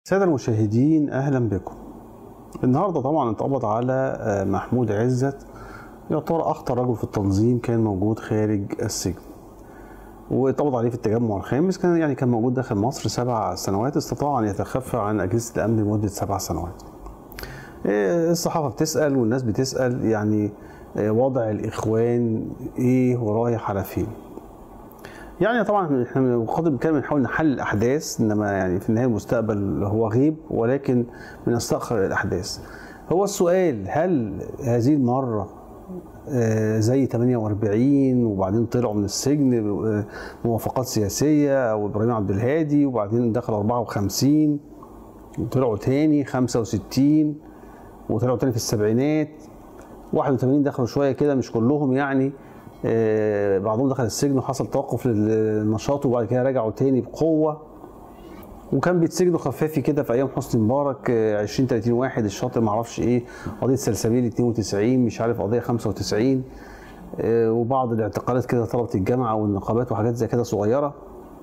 السادة المشاهدين أهلا بكم النهاردة طبعا اتقبض على آه، محمود عزت يعتبر أخطر رجل في التنظيم كان موجود خارج السجن واتقبض عليه في التجمع الخامس كان يعني كان موجود داخل مصر سبع سنوات استطاع أن يتخفى عن أجهزة الأمن لمدة سبع سنوات آه، الصحافة بتسأل والناس بتسأل يعني آه، وضع الإخوان إيه ورايح على فين يعني طبعا احنا بقدر الامكان بنحاول نحلل الاحداث انما يعني في النهايه المستقبل هو غيب ولكن بنستأخر الاحداث. هو السؤال هل هذه المره آه، زي 48 وبعدين طلعوا من السجن آه، موافقات سياسيه او ابراهيم عبد الهادي وبعدين دخلوا 54 وطلعوا تاني 65 وطلعوا تاني في السبعينات 81 دخلوا شويه كده مش كلهم يعني آه، بعضهم دخل السجن وحصل توقف للنشاط وبعد كده رجعوا تاني بقوه وكان بيتسجنوا خفافي كده في ايام حسني مبارك آه، 20 30 واحد الشاطر ما اعرفش ايه قضيه سلسبيل 92 مش عارف قضيه 95 آه، وبعض الاعتقالات كده طلبه الجامعه والنقابات وحاجات زي كده صغيره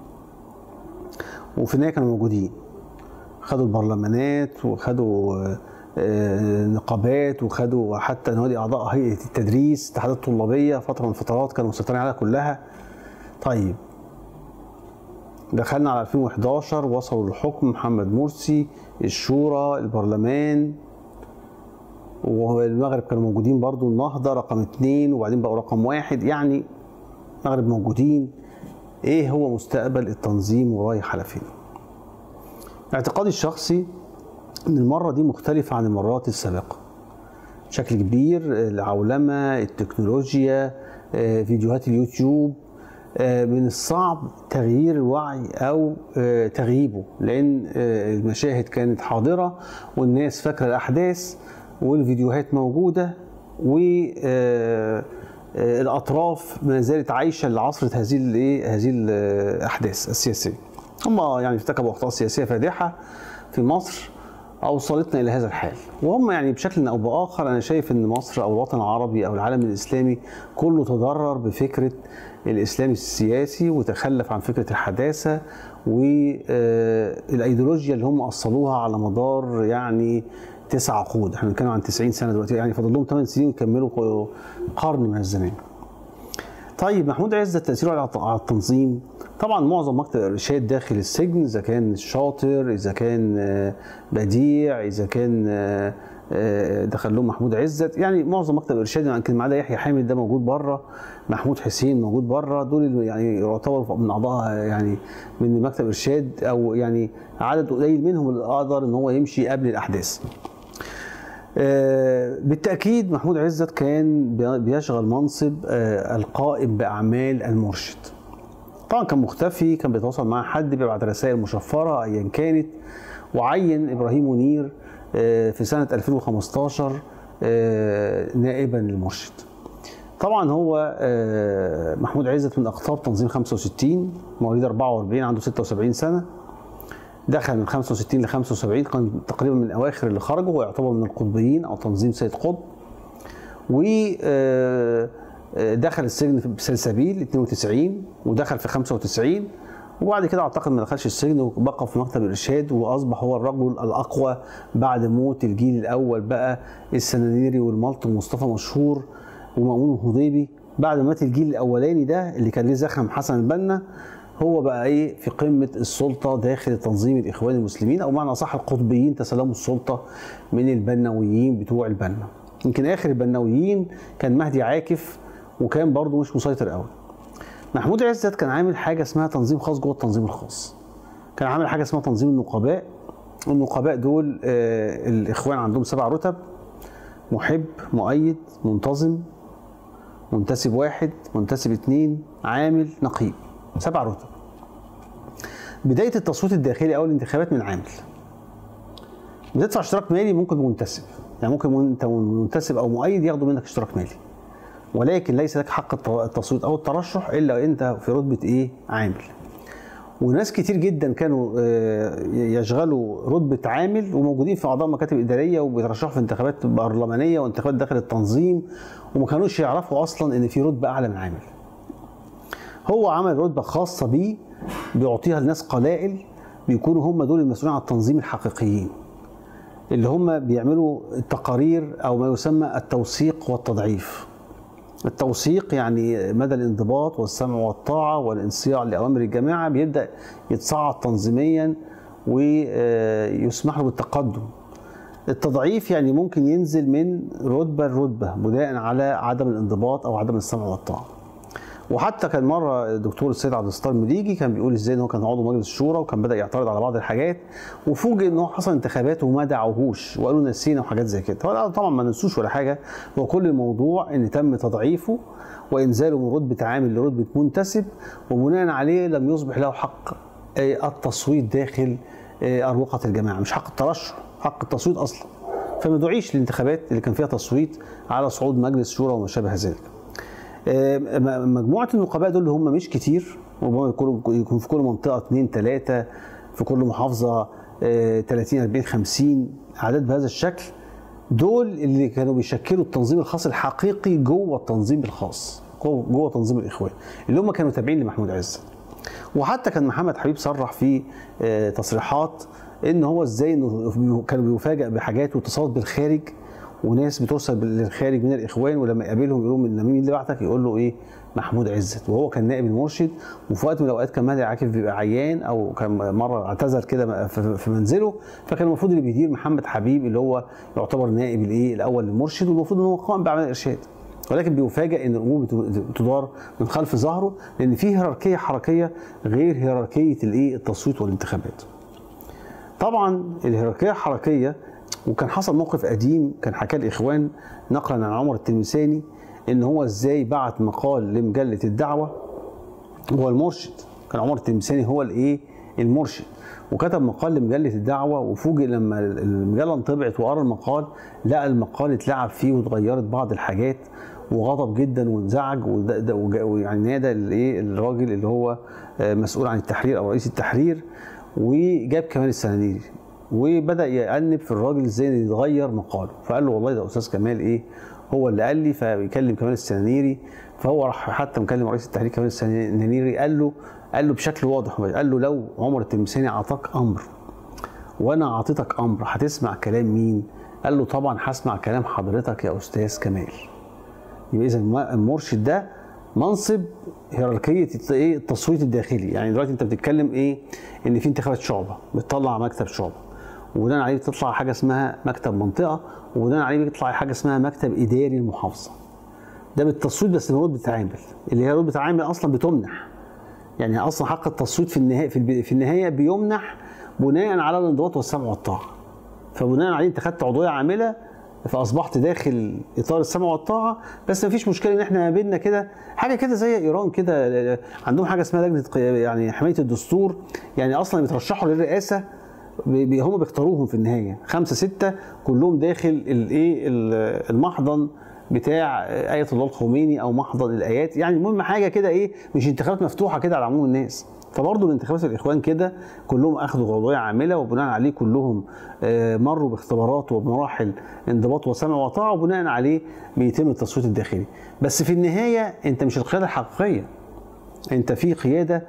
وفي النهايه كانوا موجودين خدوا البرلمانات وخدوا آه، آه، نقابات وخدوا حتى نوادي اعضاء هيئه التدريس اتحادات طلابيه فتره من الفترات كانوا مسيطرين عليها كلها طيب دخلنا على 2011 وصلوا للحكم محمد مرسي الشورى البرلمان والمغرب كانوا موجودين برضو النهضة رقم اتنين وبعدين بقوا رقم واحد يعني المغرب موجودين ايه هو مستقبل التنظيم ورايح على فين اعتقادي الشخصي ان المرة دي مختلفة عن المرات السابقة بشكل كبير العولمة التكنولوجيا آه، فيديوهات اليوتيوب آه، من الصعب تغيير الوعي او آه، تغييبه لان آه، المشاهد كانت حاضره والناس فاكره الاحداث والفيديوهات موجوده والاطراف ما زالت عايشه لعصره هذه الايه هذه الاحداث السياسيه. هم يعني ارتكبوا اخطاء سياسيه فادحه في مصر اوصلتنا الى هذا الحال وهم يعني بشكل او باخر انا شايف ان مصر او الوطن العربي او العالم الاسلامي كله تضرر بفكره الاسلام السياسي وتخلف عن فكره الحداثه والايديولوجيا اللي هم اصلوها على مدار يعني تسع عقود احنا بنتكلم عن 90 سنه دلوقتي يعني فاضل لهم 8 سنين يكملوا قرن من الزمان طيب محمود عزت تاثيره على على التنظيم طبعا معظم مكتب الارشاد داخل السجن اذا كان شاطر اذا كان آه، بديع اذا كان آه، آه، دخل لهم محمود عزت يعني معظم مكتب الارشاد يمكن ما عدا يحيى حامد ده موجود بره محمود حسين موجود بره دول اللي يعني يعتبروا من اعضاء يعني من مكتب ارشاد او يعني عدد قليل منهم اللي قدر ان هو يمشي قبل الاحداث آه، بالتأكيد محمود عزت كان بي- بيشغل منصب آه، القائم بأعمال المرشد طبعا كان مختفي كان بيتواصل مع حد بيبعت رسائل مشفرة أيا كانت وعين إبراهيم منير آه، في سنة 2015 آه، نائبا للمرشد طبعا هو آه، محمود عزت من أقطاب تنظيم 65 مواليد 44 عنده 76 سنة دخل من 65 ل 75 كان تقريبا من اواخر اللي خرجوا هو يعتبر من القطبيين او تنظيم سيد قطب و آه، آه، دخل السجن في سلسبيل 92 ودخل في 95 وبعد كده اعتقد ما دخلش السجن وبقى في مكتب الارشاد واصبح هو الرجل الاقوى بعد موت الجيل الاول بقى السنانيري والملط ومصطفى مشهور ومأمون الهضيبي بعد ما مات الجيل الاولاني ده اللي كان ليه زخم حسن البنا هو بقى ايه في قمه السلطه داخل تنظيم الاخوان المسلمين او معنى اصح القطبيين تسلموا السلطه من البنويين بتوع البنا يمكن اخر البنويين كان مهدي عاكف وكان برضه مش مسيطر قوي محمود عزت كان عامل حاجه اسمها تنظيم خاص جوه التنظيم الخاص كان عامل حاجه اسمها تنظيم النقباء النقباء دول آه الاخوان عندهم سبع رتب محب مؤيد منتظم منتسب واحد منتسب اتنين عامل نقيب سبع رتب بداية التصويت الداخلي أو الانتخابات من عامل بتدفع اشتراك مالي ممكن منتسب يعني ممكن انت منتسب او مؤيد ياخدوا منك اشتراك مالي ولكن ليس لك حق الت- التصويت او الترشح الا انت في رتبه ايه عامل وناس كتير جدا كانوا آه، يشغلوا رتبه عامل وموجودين في اعضاء مكاتب اداريه وبيترشحوا في انتخابات برلمانيه وانتخابات داخل التنظيم وما كانوش يعرفوا اصلا ان في رتبه اعلى من عامل هو عمل رتبه خاصه بيه بيعطيها لناس قلائل بيكونوا هم دول المسؤولين عن التنظيم الحقيقيين اللي هم بيعملوا التقارير او ما يسمى التوثيق والتضعيف التوثيق يعني مدى الانضباط والسمع والطاعه والانصياع لاوامر الجماعه بيبدا يتصاعد تنظيميا ويسمح له بالتقدم التضعيف يعني ممكن ينزل من رتبه لرتبه بناء على عدم الانضباط او عدم السمع والطاعه وحتى كان مره الدكتور السيد عبد الستار مليجي كان بيقول ازاي ان هو كان عضو مجلس الشورى وكان بدا يعترض على بعض الحاجات وفوجئ ان هو حصل انتخابات وما دعوهوش وقالوا نسينا وحاجات زي كده هو طبعا ما نسوش ولا حاجه هو كل الموضوع ان تم تضعيفه وانزاله من رتبه عامل لرتبه منتسب وبناء عليه لم يصبح له حق التصويت داخل اروقه الجماعه مش حق الترشح حق التصويت اصلا فما دعيش الانتخابات اللي كان فيها تصويت على صعود مجلس شورى وما شابه ذلك مجموعه النقباء دول اللي هم مش كتير ربما يكون في كل منطقه اثنين ثلاثه في كل محافظه 30 40 50 اعداد بهذا الشكل دول اللي كانوا بيشكلوا التنظيم الخاص الحقيقي جوه التنظيم الخاص جوه تنظيم الاخوان اللي هم كانوا تابعين لمحمود عزت وحتى كان محمد حبيب صرح في تصريحات ان هو ازاي انه كانوا بيفاجئ بحاجات واتصالات بالخارج وناس بترسل للخارج من الاخوان ولما يقابلهم يقول لهم ان مين اللي بعتك يقول له ايه محمود عزت وهو كان نائب المرشد وفي وقت من الاوقات كان مهدي عاكف بيبقى عيان او كان مره اعتذر كده في منزله فكان المفروض اللي بيدير محمد حبيب اللي هو يعتبر نائب الايه الاول للمرشد والمفروض ان هو قائم باعمال الارشاد ولكن بيفاجئ ان الامور بتدار من خلف ظهره لان في هيراركيه حركيه غير هيراركيه الايه التصويت والانتخابات. طبعا الهيراركيه الحركيه وكان حصل موقف قديم كان حكاه الاخوان نقلا عن عمر التلمساني ان هو ازاي بعت مقال لمجله الدعوه هو المرشد كان عمر التلمساني هو الايه المرشد وكتب مقال لمجله الدعوه وفوجئ لما المجله انطبعت وقرا المقال لقى المقال اتلعب فيه واتغيرت بعض الحاجات وغضب جدا وانزعج ويعني نادى الايه الراجل اللي هو مسؤول عن التحرير او رئيس التحرير وجاب كمال السنانيري وبدا يأنب في الراجل ازاي يتغير مقاله فقال له والله ده استاذ كمال ايه هو اللي قال لي فبيكلم كمال السنانيري فهو راح حتى مكلم رئيس التحرير كمال السنانيري قال له قال له بشكل واضح قال له لو عمر التلمساني اعطاك امر وانا اعطيتك امر هتسمع كلام مين؟ قال له طبعا هسمع كلام حضرتك يا استاذ كمال يبقى اذا المرشد ده منصب هيراركيه ايه التصويت الداخلي يعني دلوقتي انت بتتكلم ايه ان في انتخابات شعبه بتطلع مكتب شعبه وبناء عليه بتطلع حاجه اسمها مكتب منطقه وبناء عليه بيطلع حاجه اسمها مكتب اداري المحافظه ده بالتصويت بس من رتبه عامل اللي هي رتبه عامل اصلا بتمنح يعني اصلا حق التصويت في النهايه في, في النهايه بيمنح بناء على الانضباط والسمع والطاعه فبناء عليه انت خدت عضويه عامله فاصبحت داخل اطار السمع والطاعه بس مفيش مشكله ان احنا ما بيننا كده حاجه كده زي ايران كده عندهم حاجه اسمها لجنه يعني حمايه الدستور يعني اصلا بيترشحوا للرئاسه هم بيختاروهم في النهايه خمسه سته كلهم داخل الايه المحضن بتاع آية الله الخميني أو محضن الآيات يعني المهم حاجة كده إيه مش انتخابات مفتوحة كده على عموم الناس فبرضه الانتخابات الإخوان كده كلهم أخذوا عضوية عاملة وبناء عليه كلهم مروا باختبارات وبمراحل انضباط وسمع وطاعة وبناء عليه بيتم التصويت الداخلي بس في النهاية أنت مش القيادة الحقيقية أنت في قيادة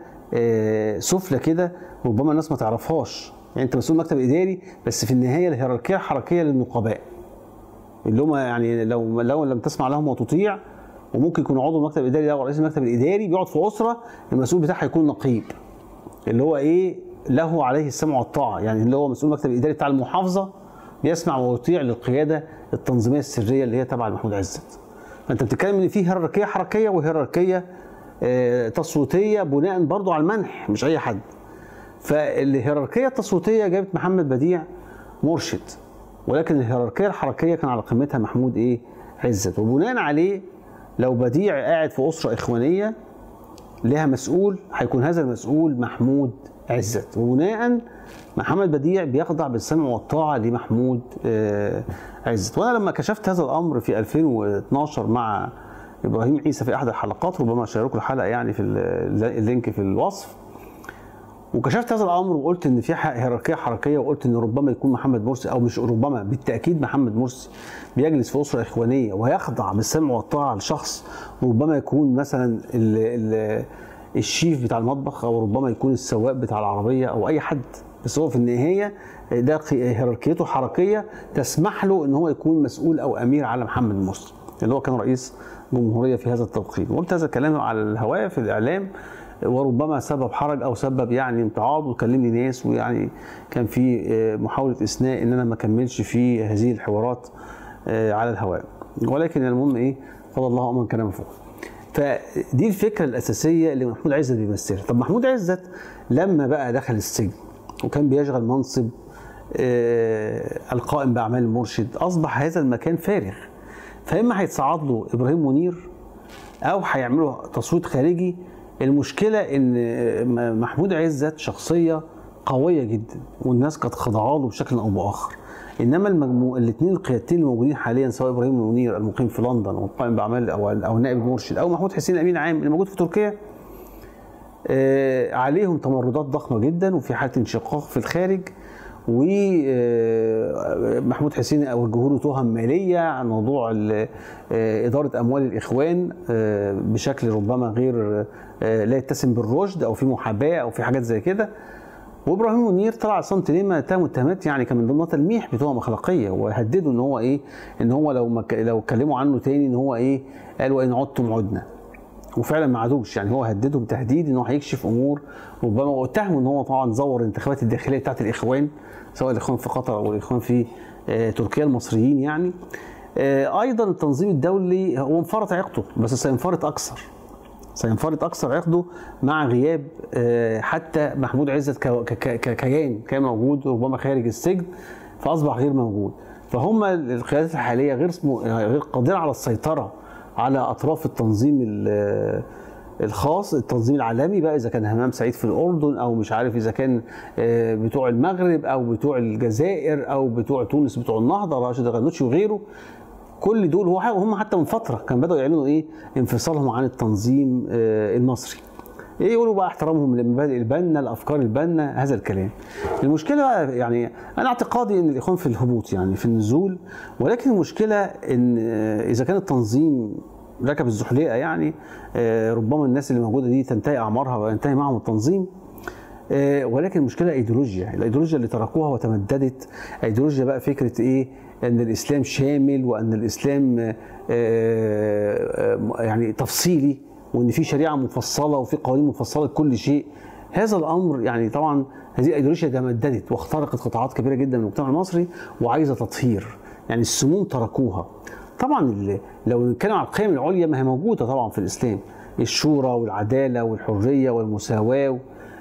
سفلى كده ربما الناس ما تعرفهاش يعني انت مسؤول مكتب اداري بس في النهايه الهيراركيه الحركيه للنقباء اللي هم يعني لو لو لم تسمع لهم وتطيع وممكن يكون عضو المكتب الاداري ده رئيس المكتب الاداري بيقعد في اسره المسؤول بتاعها يكون نقيب اللي هو ايه له عليه السمع والطاعه يعني اللي هو مسؤول المكتب الاداري بتاع المحافظه بيسمع ويطيع للقياده التنظيميه السريه اللي هي تبع محمود عزت فانت بتتكلم ان في هيراركيه حركيه وهيراركيه آه تصويتيه بناء برضو على المنح مش اي حد فالهيراركيه التصويتيه جابت محمد بديع مرشد ولكن الهيراركيه الحركيه كان على قمتها محمود ايه عزت وبناء عليه لو بديع قاعد في اسره اخوانيه لها مسؤول هيكون هذا المسؤول محمود عزت وبناء محمد بديع بيخضع بالسمع والطاعه لمحمود عزت وانا لما كشفت هذا الامر في 2012 مع ابراهيم عيسى في احد الحلقات ربما اشاركوا الحلقه يعني في اللينك في الوصف وكشفت هذا الامر وقلت ان في هيراركيه حركيه وقلت ان ربما يكون محمد مرسي او مش ربما بالتاكيد محمد مرسي بيجلس في اسره اخوانيه ويخضع بالسمع والطاعه لشخص ربما يكون مثلا ال ال الشيف بتاع المطبخ او ربما يكون السواق بتاع العربيه او اي حد بس هو في النهايه ده هيراركيته حركيه تسمح له ان هو يكون مسؤول او امير على محمد مرسي اللي هو كان رئيس جمهوريه في هذا التوقيت وقلت هذا الكلام على الهواء في الاعلام وربما سبب حرج او سبب يعني امتعاض وكلمني ناس ويعني كان في محاوله اثناء ان انا ما اكملش في هذه الحوارات على الهواء ولكن المهم ايه قضى الله امرا كان مفعولا فدي الفكره الاساسيه اللي محمود عزت بيمثلها طب محمود عزت لما بقى دخل السجن وكان بيشغل منصب القائم باعمال المرشد اصبح هذا المكان فارغ فاما هيتصعد له ابراهيم منير او هيعملوا تصويت خارجي المشكله ان محمود عزت شخصيه قويه جدا والناس كانت خاضعه له بشكل او باخر انما المجموع الاثنين القيادتين الموجودين حاليا سواء ابراهيم منير المقيم في لندن والقائم باعمال او او نائب المرشد او محمود حسين امين عام اللي موجود في تركيا آه عليهم تمردات ضخمه جدا وفي حاله انشقاق في الخارج ومحمود حسين اوجهوا له تهم ماليه عن موضوع اداره اموال الاخوان بشكل ربما غير لا يتسم بالرشد او في محاباه او في حاجات زي كده وابراهيم منير طلع صمت ليه ما اتهم اتهامات يعني كان من ضمنها تلميح بتهم اخلاقيه وهددوا ان هو ايه ان هو لو ما لو اتكلموا عنه تاني ان هو ايه قال وان عدتم عدنا وفعلا ما عادوش يعني هو هددهم تهديد ان هو هيكشف امور ربما واتهموا ان هو طبعا زور الانتخابات الداخليه بتاعت الاخوان سواء الاخوان في قطر او الاخوان في آه تركيا المصريين يعني آه ايضا التنظيم الدولي هو انفرط عقده بس سينفرط اكثر سينفرط اكثر عقده مع غياب آه حتى محمود عزت كيان كان موجود ربما خارج السجن فاصبح غير موجود فهم القيادات الحاليه غير غير قادره على السيطره على اطراف التنظيم الخاص التنظيم العالمي بقى اذا كان همام سعيد في الاردن او مش عارف اذا كان بتوع المغرب او بتوع الجزائر او بتوع تونس بتوع النهضه راشد الغنوشي وغيره كل دول هو هم حتى من فتره كان بداوا يعلنوا ايه انفصالهم عن التنظيم المصري ايه يقولوا بقى احترامهم لمبادئ البنا الافكار البنا هذا الكلام المشكله بقى يعني انا اعتقادي ان الاخوان في الهبوط يعني في النزول ولكن المشكله ان اذا كان التنظيم ركب الزحليقه يعني ربما الناس اللي موجوده دي تنتهي اعمارها وينتهي معهم التنظيم ولكن المشكله ايديولوجيا الايديولوجيا اللي تركوها وتمددت ايديولوجيا بقى فكره ايه ان الاسلام شامل وان الاسلام يعني تفصيلي وان في شريعه مفصله وفي قوانين مفصله لكل شيء هذا الامر يعني طبعا هذه الايديولوجيا تمددت واخترقت قطاعات كبيره جدا من المجتمع المصري وعايزه تطهير يعني السموم تركوها طبعا لو نتكلم عن القيم العليا ما هي موجوده طبعا في الاسلام الشورى والعداله والحريه والمساواه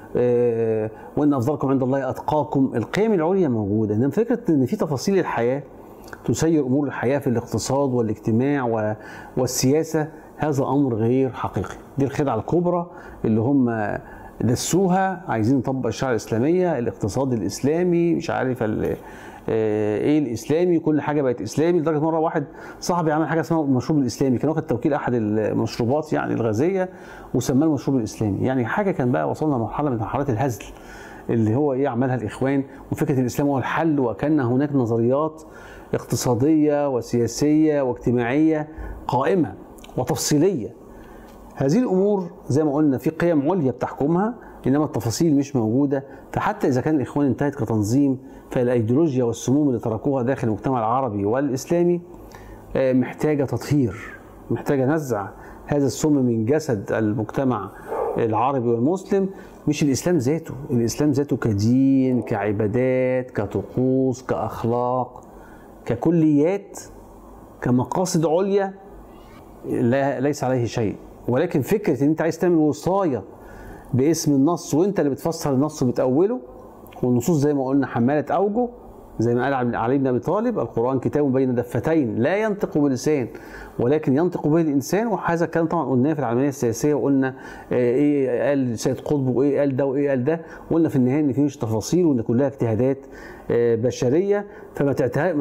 آه وان افضلكم عند الله اتقاكم القيم العليا موجوده انما فكره ان في تفاصيل الحياه تسير امور الحياه في الاقتصاد والاجتماع والسياسه هذا امر غير حقيقي دي الخدعه الكبرى اللي هم دسوها عايزين نطبق الشريعه الاسلاميه الاقتصاد الاسلامي مش عارف ايه الاسلامي كل حاجه بقت اسلامي لدرجه مره واحد صاحبي عمل حاجه اسمها المشروب الاسلامي كان واخد توكيل احد المشروبات يعني الغازيه وسماه المشروب الاسلامي يعني حاجه كان بقى وصلنا لمرحله من مرحلات الهزل اللي هو ايه عملها الاخوان وفكره الاسلام هو الحل وكان هناك نظريات اقتصاديه وسياسيه واجتماعيه قائمه وتفصيليه هذه الامور زي ما قلنا في قيم عليا بتحكمها انما التفاصيل مش موجوده فحتى اذا كان الاخوان انتهت كتنظيم فالايديولوجيا والسموم اللي تركوها داخل المجتمع العربي والاسلامي محتاجه تطهير محتاجه نزع هذا السم من جسد المجتمع العربي والمسلم مش الاسلام ذاته الاسلام ذاته كدين كعبادات كطقوس كاخلاق ككليات كمقاصد عليا لا ليس عليه شيء ولكن فكره ان انت عايز تعمل وصايه باسم النص وانت اللي بتفسر النص وبتاوله والنصوص زي ما قلنا حماله اوجه زي ما قال علي بن ابي طالب القران كتاب بين دفتين لا ينطق بلسان ولكن ينطق به الانسان وهذا الكلام طبعا قلناه في العمليه السياسيه وقلنا ايه قال سيد قطب وايه قال ده وايه قال ده وقلنا في النهايه ان في مش تفاصيل وان كلها اجتهادات بشريه فما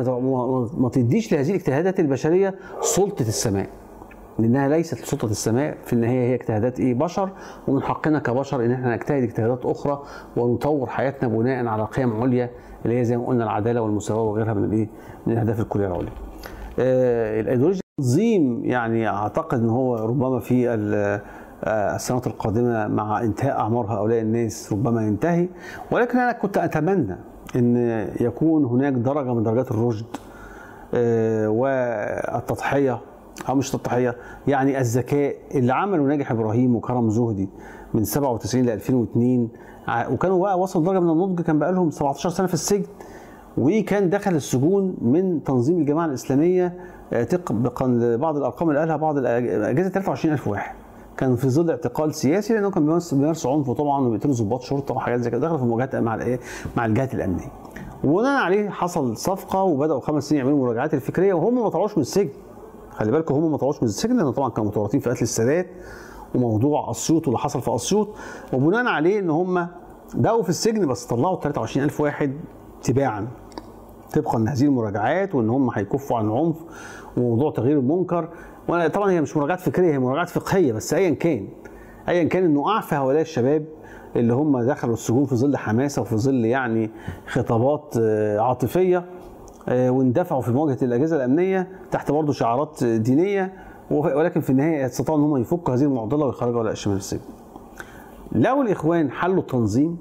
ما تديش لهذه الاجتهادات البشريه سلطه السماء لانها ليست سلطه السماء في النهايه هي اجتهادات ايه بشر ومن حقنا كبشر ان احنا نجتهد اجتهادات اخرى ونطور حياتنا بناء على قيم عليا اللي هي زي ما قلنا العداله والمساواه وغيرها من الايه من الاهداف الكليه العليا. آه الايديولوجيا تنظيم يعني اعتقد ان هو ربما في آه، السنوات القادمه مع انتهاء اعمار هؤلاء الناس ربما ينتهي ولكن انا كنت اتمنى ان يكون هناك درجه من درجات الرشد آه، والتضحيه او مش التضحيه يعني الذكاء اللي عمله ناجح ابراهيم وكرم زهدي من 97 ل 2002 ع- وكانوا بقى وصلوا لدرجه من النضج كان بقى لهم 17 سنه في السجن وكان دخل السجون من تنظيم الجماعه الاسلاميه آه، طبقا لبعض الارقام اللي قالها بعض الاجهزه 23000 واحد كان في ظل اعتقال سياسي لانه كان بيمارس بيمارس عنف طبعا وبيقتلوا ضباط شرطه وحاجات زي كده دخلوا في مواجهات مع الايه مع الجهات الامنيه وبناء عليه حصل صفقه وبداوا خمس سنين يعملوا مراجعات الفكريه وهم ما طلعوش من السجن خلي بالكم هم ما طلعوش من السجن لان طبعا كانوا متورطين في قتل السادات وموضوع اسيوط واللي حصل في اسيوط وبناء عليه ان هم بقوا في السجن بس طلعوا 23000 واحد تباعا طبقا لهذه المراجعات وان هم هيكفوا عن العنف وموضوع تغيير المنكر وانا طبعا هي مش مراجعات فكريه هي مراجعات فقهيه بس ايا كان ايا كان انه اعفى هؤلاء الشباب اللي هم دخلوا السجون في ظل حماسه وفي ظل يعني خطابات آه، عاطفيه آه، واندفعوا في مواجهه الاجهزه الامنيه تحت برضه شعارات دينيه وف- ولكن في النهايه استطاعوا ان هم يفكوا هذه المعضله ويخرجوا هؤلاء الشباب من السجن. لو الاخوان حلوا التنظيم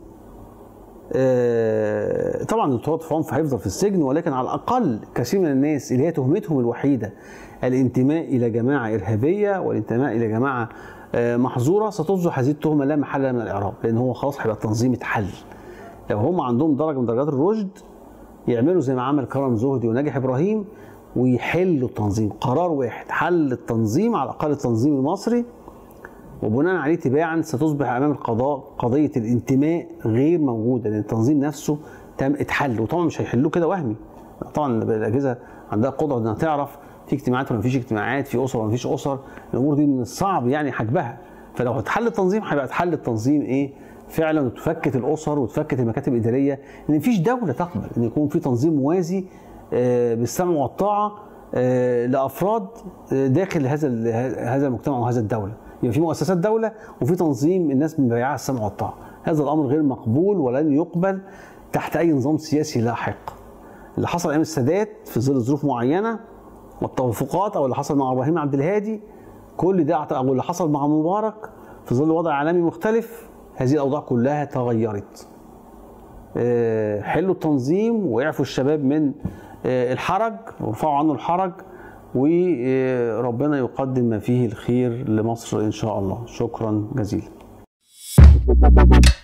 آه، طبعا الدكتور عنف هيفضل في السجن ولكن على الاقل كثير من الناس اللي هي تهمتهم الوحيده الانتماء الى جماعه ارهابيه والانتماء الى جماعه آه، محظوره ستصبح هذه التهمه لا محل لها من الاعراب لان هو خلاص هيبقى التنظيم اتحل لو هم عندهم درجه من درجات الرشد يعملوا زي ما عمل كرم زهدي وناجح ابراهيم ويحلوا التنظيم قرار واحد حل التنظيم على الاقل التنظيم المصري وبناء عليه تباعا ستصبح امام القضاء قضيه الانتماء غير موجوده لان التنظيم نفسه تم اتحل وطبعا مش هيحلوه كده وهمي طبعا الاجهزه عندها قدره انها تعرف في اجتماعات ولا مفيش اجتماعات في اسر ولا مفيش اسر الامور دي من الصعب يعني حجبها فلو اتحل التنظيم هيبقى اتحل التنظيم ايه فعلا وتفكت الاسر وتفكت المكاتب الاداريه لان مفيش دوله تقبل ان يكون في تنظيم موازي آه، بالسمع والطاعه آه، لافراد آه، داخل هذا ال- هذا المجتمع وهذا الدوله يبقى في مؤسسات دوله وفي تنظيم الناس مبيعها السمع والطاعه هذا الامر غير مقبول ولن يقبل تحت اي نظام سياسي لاحق اللي حصل ايام السادات في ظل ظروف معينه والتوافقات او اللي حصل مع ابراهيم عبد الهادي كل ده او اللي حصل مع مبارك في ظل وضع عالمي مختلف هذه الاوضاع كلها تغيرت آه، حلوا التنظيم ويعفوا الشباب من آه، الحرج وارفعوا عنه الحرج وربنا يقدم ما فيه الخير لمصر ان شاء الله شكرا جزيلا